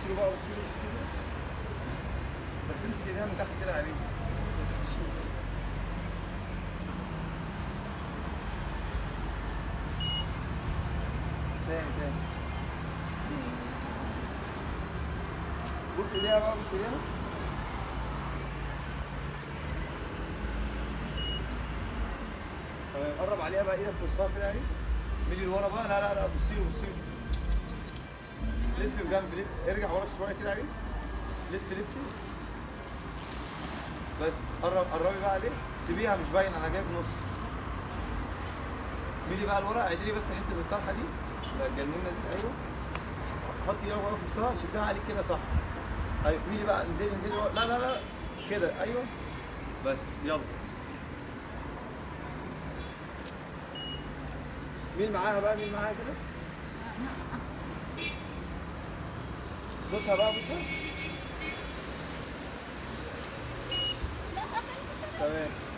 له بقى بصي له بصي له بس امسك ايديها من تحت كده عليه تاني تاني بص ايديها بقى بص ايديها تمام قرب عليها بقى ايدك في وسطها كده يعني ميلي لورا بقى لا لا لا بصي له بصي له لف بجنب لف ارجع ورا شويه كده عايز لف لف بس قرب قربي بقى عليه سيبيها مش باين انا جايب نص ميلي بقى لورا عيدي لي بس حته الطرحه دي لا الجنونه دي ايوه حطي ايدك بقى في وسطها شدها عليك كده صح ايوه ميلي بقى انزلي انزلي ورا لا لا لا كده ايوه بس يلا مين معاها بقى مين معاها كده بصها بقى بصها تمام